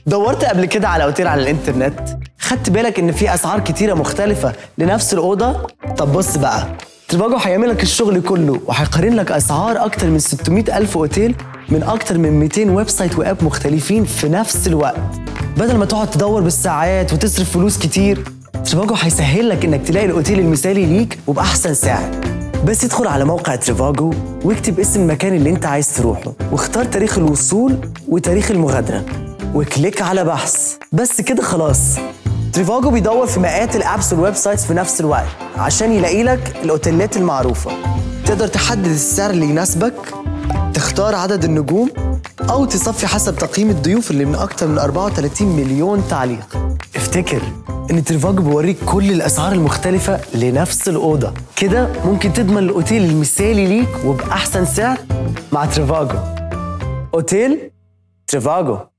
دورت قبل كده على اوتيل على الانترنت خدت بالك ان في اسعار كتيره مختلفه لنفس الاوضه طب بص بقى تريفاجو هيعمل لك الشغل كله وهيقارن لك اسعار اكتر من 600 الف اوتيل من اكتر من 200 ويب سايت واب مختلفين في نفس الوقت بدل ما تقعد تدور بالساعات وتصرف فلوس كتير تريفاجو هيسهل لك انك تلاقي الاوتيل المثالي ليك وباحسن سعر بس ادخل على موقع تريفاجو واكتب اسم المكان اللي انت عايز تروحه واختار تاريخ الوصول وتاريخ المغادرة وكليك على بحث بس كده خلاص تريفاجو بيدور في مئات الابس والويب سايتس في نفس الوقت عشان يلاقي لك الاوتيلات المعروفة تقدر تحدد السعر اللي يناسبك تختار عدد النجوم أو تصفي حسب تقييم الضيوف اللي من أكتر من 34 مليون تعليق افتكر إن تريفاجو بيوريك كل الأسعار المختلفة لنفس الأوضة كده ممكن تضمن الأوتيل المثالي ليك وبأحسن سعر مع تريفاجو أوتيل تريفاجو